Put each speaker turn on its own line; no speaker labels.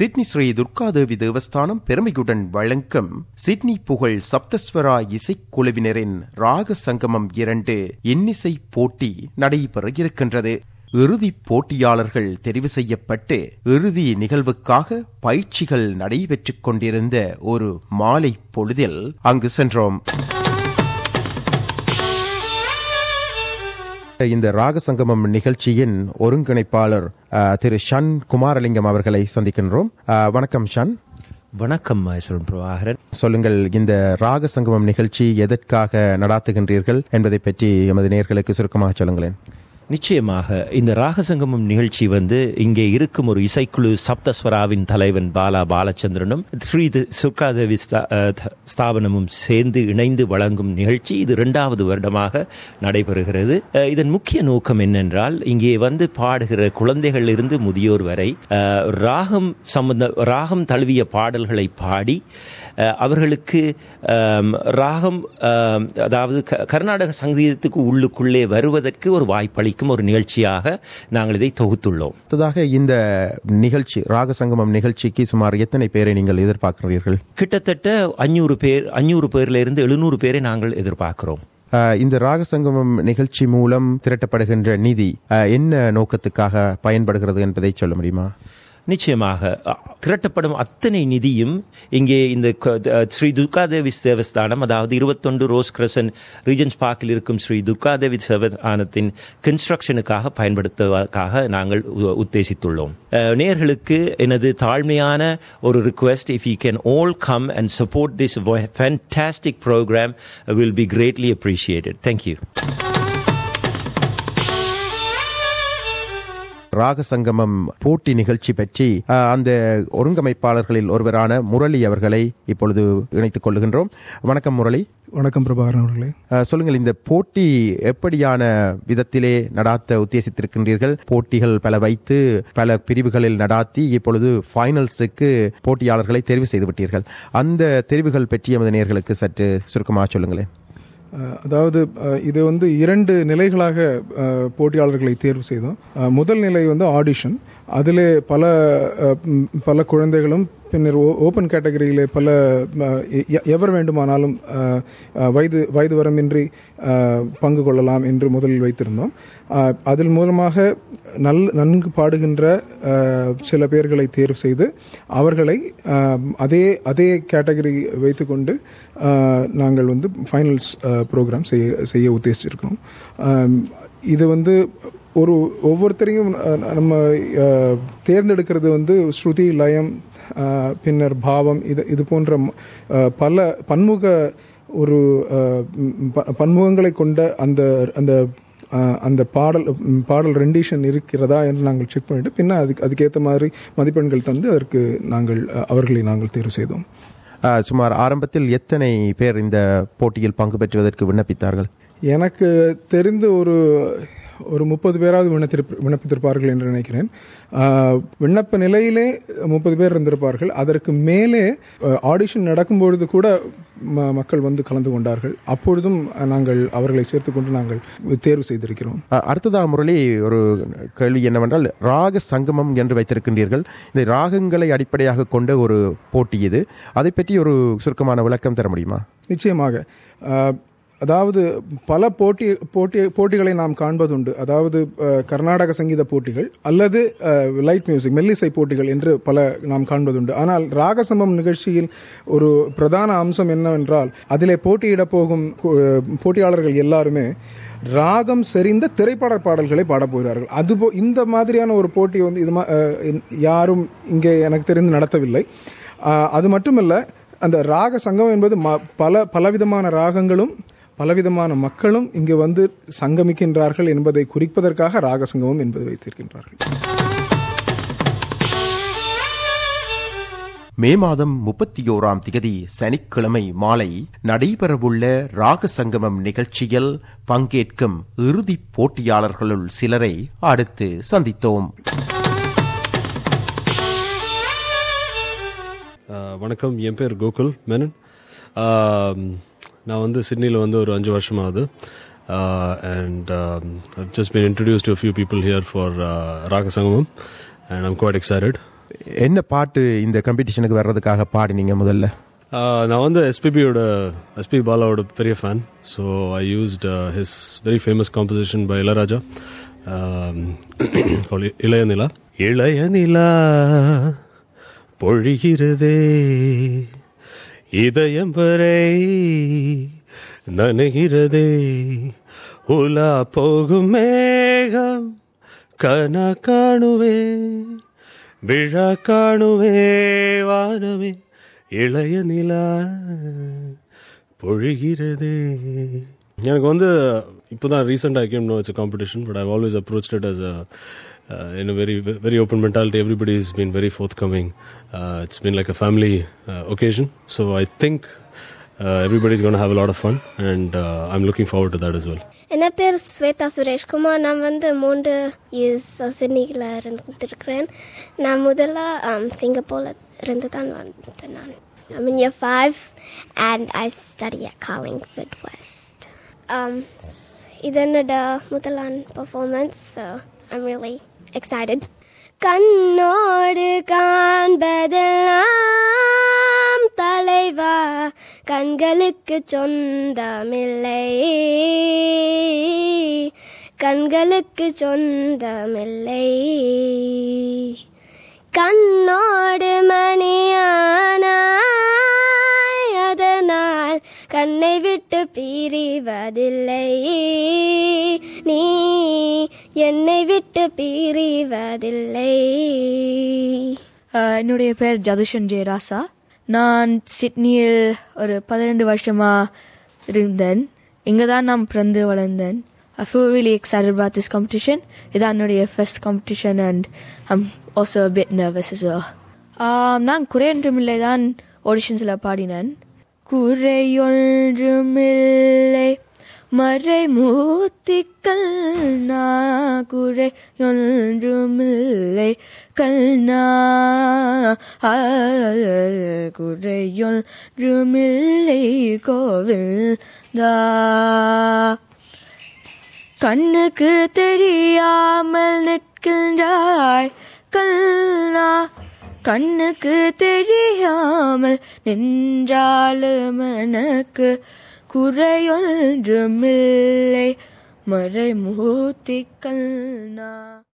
Sydney Sri Durgadevi தேவஸ்தானம் பெருமையுடன் வழங்கும் Sydney புகழ் சப்தஸ்வரா இசைக்குழுவினரின் ராக சங்கமம் இரண்டு இன்னிசை போட்டி நடைபெற இருக்கின்றது இறுதிப் போட்டியாளர்கள் தெரிவு செய்யப்பட்டு இறுதி நிகழ்வுக்காக பயிற்சிகள் நடைபெற்றுக் கொண்டிருந்த ஒரு மாலை பொழுதில் அங்கு சென்றோம் இந்த ராகசங்கமம் நிகழ்ச்சியின் ஒருங்கிணைப்பாளர் அஹ், திரு ஷன் குமாரலிங்கம் அவர்களை சந்திக்கின்றோம் அஹ், வணக்கம் ஷன்
வணக்கம் மைசூரன் பிரபாகரன்
சொல்லுங்கள் இந்த ராகசங்கமம் நிகழ்ச்சி எதற்காக நடாத்துகின்றீர்கள் என்பதை பற்றி எமது நேர்களுக்கு சுருக்கமாக சொல்லுங்களேன்
நிச்சயமாக இந்த ராகசங்கமம் நிகழ்ச்சி வந்து இங்கே இருக்கும் ஒரு இசைக்குழு சப்தஸ்வராவின் தலைவன் பாலா பாலச்சந்திரனும் ஸ்ரீ தி- சுக்காதேவி ஸ்தா- அஹ், த- ஸ்தாபனமும் சேர்ந்து இணைந்து வழங்கும் நிகழ்ச்சி இது இரண்டாவது வருடமாக நடைபெறுகிறது அஹ், இதன் முக்கிய நோக்கம் என்னென்றால் இங்கே வந்து பாடுகிற குழந்தைகள் இருந்து முதியோர் வரை அஹ், ராகம் சம்பந்த ராகம் தழுவிய பாடல்களை பாடி அஹ், அவர்களுக்கு ஆம், ராகம் ஆம், அதாவது க- கர்நாடக சங்கீதத்துக்கு உள்ளுக்குள்ளே வருவதற்கு ஒரு வாய்ப்பளிக்கும் ஒரு நிகழ்ச்சியாக நாங்கள் இதை தொகுத்துள்ளோம்
அடுத்ததாக இந்த நிகழ்ச்சி ராகசங்கமம் நிகழ்ச்சிக்கு சுமார் எத்தனை பேரை நீங்கள் எதிர்பார்க்கிறீர்கள்
கிட்டத்தட்ட அஞ்சூறு பேர் அஞ்சூறு பேர்ல இருந்து எழுநூறு பேரை நாங்கள் எதிர்பார்க்கிறோம்
அஹ், இந்த ராகசங்கமம் நிகழ்ச்சி மூலம் திரட்டப்படுகின்ற நிதி அஹ், என்ன நோக்கத்துக்காக பயன்படுகிறது என்பதை சொல்ல முடியுமா
நிச்சயமாக அ, திரட்டப்படும் அத்தனை நிதியும் இங்கே இந்த க- த- ஸ்ரீ துர்காதேவி தேவஸ்தானம் அதாவது இருபத்தொன்று ரோஸ் கிரசன் ரீஜன்ஸ் பார்க்கில் இருக்கும் ஸ்ரீ துர்காதேவி தேவஸ்தானத்தின் கன்ஸ்ட்ரக்ஷனுக்காக பயன்படுத்துவதற்காக நாங்கள் உ- உத்தேசித்துள்ளோம் அ, நேயர்களுக்கு எனது தாழ்மையான ஒரு request if you can all come and support this fantastic programme will be greatly appreciated thank you
Ragasangamam போட்டி நிகழ்ச்சி பற்றி அஹ், அந்த ஒருங்கமைப்பாளர்களில் ஒருவரான முரளி அவர்களை இப்பொழுது இணைத்துக் கொள்ளுகின்றோம் வணக்கம் முரளி
வணக்கம் பிரபாகரன் அவர்களே
அஹ், சொல்லுங்கள் இந்த போட்டி எப்படியான விதத்திலே நடாத்த உத்தேசித்திருக்கின்றீர்கள் போட்டிகள் பல வைத்து பல பிரிவுகளில் நடாத்தி இப்பொழுது ஃபைனல்ஸுக்கு போட்டியாளர்களை தெரிவு செய்து விட்டீர்கள் அந்த தெரிவுகள் பற்றி எமது நேர்களுக்கு சற்று சுருக்கமாக சொல்லுங்களேன்
அஹ், அதாவது அஹ், இது வந்து இரண்டு நிலைகளாக அஹ், போட்டியாளர்களை தேர்வு செய்தோம் அஹ், முதல் நிலை வந்து ஆடிஷன் அதிலே பல அஹ், ம், பல குழந்தைகளும் பின்னர் ஓ- ஓப்பன் கேட்டகரியிலே பல அஹ், எ- எவர் வேண்டுமானாலும் அஹ், அஹ், வயது வயது வரமின்றி அஹ், பங்கு கொள்ளலாம் என்று முதலில் வைத்திருந்தோம் அஹ், அதில் மூலமாக நல் நன்கு பாடுகின்ற அஹ், சில பேர்களை தேர்வு செய்து அவர்களை அஹ், அதே அதே கேட்டகரி வைத்துக்கொண்டு அஹ், நாங்கள் வந்து ஃபைனல்ஸ் ப்ரோக்ராம் செய்ய செய்ய உத்தேசிச்சிருக்கிறோம் அஹ், இது வந்து ஒரு ஒவ்வொருத்தரையும் அஹ், நம்ம அஹ், தேர்ந்தெடுக்கிறது வந்து ஸ்ருதி லயம் அஹ், பின்னர் பாவம் இது இது போன்ற அஹ், பல பன்முக ஒரு அஹ், ம், ப- பன்முகங்களை கொண்ட அந்த அந்த அஹ், அந்த பாடல் ம், பாடல் ரெண்டிஷன் இருக்கிறதா என்று நாங்கள் செக் பண்ணிட்டு பின்ன அதுக்கு அதுக்கேற்ற மாதிரி மதிப்பெண்கள் தந்து அதற்கு நாங்கள் அஹ், அவர்களை நாங்கள் தேர்வு செய்தோம்
அஹ், சுமார் ஆரம்பத்தில் எத்தனை பேர் இந்த போட்டியில் பங்கு பெற்றுவதற்கு விண்ணப்பித்தார்கள்
எனக்கு தெரிந்து ஒரு ஒரு முப்பது பேராவது விண்ணத்திருப்ப விண்ணப்பித்திருப்பார்கள் என்று நினைக்கிறேன் ஆஹ், விண்ணப்ப நிலையிலே முப்பது பேர் இருந்திருப்பார்கள் அதற்கு மேலே ஆடிஷன் நடக்கும்பொழுது கூட ம- மக்கள் வந்து கலந்து கொண்டார்கள் அப்பொழுதும் நாங்கள் அவர்களை சேர்த்துக்கொண்டு நாங்கள் தேர்வு செய்திருக்கிறோம்
அஹ், அடுத்ததாக முரளி ஒரு கேள்வி என்னவென்றால் ராக சங்கமம் என்று வைத்திருக்கின்றீர்கள் இந்த ராகங்களை அடிப்படையாக கொண்ட ஒரு போட்டி இது அதை பற்றி ஒரு சுருக்கமான விளக்கம் தர முடியுமா
நிச்சயமாக ஆஹ், அதாவது பல போட்டி போட்டி போட்டிகளை நாம் காண்பதுண்டு அதாவது அஹ், கர்நாடக சங்கீத போட்டிகள் அல்லது லைட் மியூசிக் மெல்லிசை போட்டிகள் என்று பல நாம் காண்பதுண்டு ஆனால் ராகசமம் நிகழ்ச்சியில் ஒரு பிரதான அம்சம் என்னவென்றால் அதிலே போட்டியிட போகும் கு- போட்டியாளர்கள் எல்லாருமே ராகம் செறிந்த திரைப்பட பாடல்களை பாடப் போகிறார்கள் அதுபோ இந்த மாதிரியான ஒரு போட்டி வந்து இது மா- அஹ், யாரும் இங்கே எனக்கு தெரிந்து நடத்தவில்லை ஆஹ், அது மட்டுமல்ல அந்த ராக சங்கம் என்பது ம- பல பலவிதமான ராகங்களும் பலவிதமான மக்களும் இங்கு வந்து சங்கமிக்கின்றார்கள் என்பதை குறிப்பதற்காக ராக சங்கமம் என்பது வைத்திருக்கின்றார்கள்
மே மாதம் முப்பத்தி ஓராம் திகதி சனிக்கிழமை மாலை நடைபெறவுள்ள ராக சங்கமம் நிகழ்ச்சியில் பங்கேற்கும் இறுதிப் போட்டியாளர்களுள் சிலரை அடுத்து சந்தித்தோம்
ஆஹ் வணக்கம் என் பேர் கோகுல் மேனன் ஆம், நான் வந்து சிட்னியில் வந்து ஒரு அஞ்சு வருஷம் ஆகுது and just been introduced to a few people here for uh, ராக சங்கமம் and I'm quite excited
என்ன பாட்டு இந்த காம்படிஷனுக்கு வர்றதுக்காக பாடினீங்க முதல்ல
Uh, நான் வந்து எஸ்பிபியோட எஸ்பி பாலாவோட பெரிய fan so I used his very famous composition by Ilaiyaraaja Ilaya Nila இளைய நிலா பொழிகிறதே இதயம் வரை நனைகிறதே உலா போகும் மேகம் கனா காணுவே விழா காணுவே வானவே இளைய நிலா பொழிகிறதே எனக்கு வந்து இப்போ தான் ரீசெண்டாக came no it's competition but I always approach it as in very very open mentality everybody is been very forthcoming it's been like a family occasion so I think everybody is gonna have a lot of fun and I am looking forward to that as well
என்ன பேர் ஸ்வேதா சுரேஷ்குமார் நான் வந்து மூன்று years சிட்னியில் இருந்திருக்கிறேன் நான் முதல்ல சிங்கப்பூரில் இருந்து தான் வந்தேன் நான் I'm in year five and I study at Carlingford West. Um, இது என்னோட முதலான் performance, so I'm really excited. கண்ணோடு காண்பதெல்லாம் தலைவா கண்களுக்கு சொந்தமில்லை கண்களுக்கு சொந்தமில்லை கண்ணோடு மணியானாய் அதனால் கண்ணை விட்டு பிரிவதில்லை நீ என்னை விட்டு பிரிவதில்லை
ஆஹ் என்னுடைய பேர் ஜதுஷன் ஜெய ராசா நான் சிட்னியில் ஒரு பதிரெண்டு வருஷமா இருந்தேன் இங்கே தான் நான் பிறந்து வளர்ந்தேன் I feel really excited about this competition. இதான் என்னுடைய first competition and I'm also a bit nervous as well. ஆம், நான் குறையொன்றுமில்லை தான் ஆடிஷன்ஸில் பாடினேன் குறையொன்றுமில்லை மறை மூத்திக்கள் நா குறையொன்றுமில்லை கல்னா ஆ, குறையொன்றுமில்லை கோவில் தா கண்ணுக்கு தெரியாமல் நிற்கின்றாய் கல்னா கண்ணுக்கு தெரியாமல் நின்றாலும் எனக்கு குறையொன்றுமில்லை மறை மூத்திக்கல்னா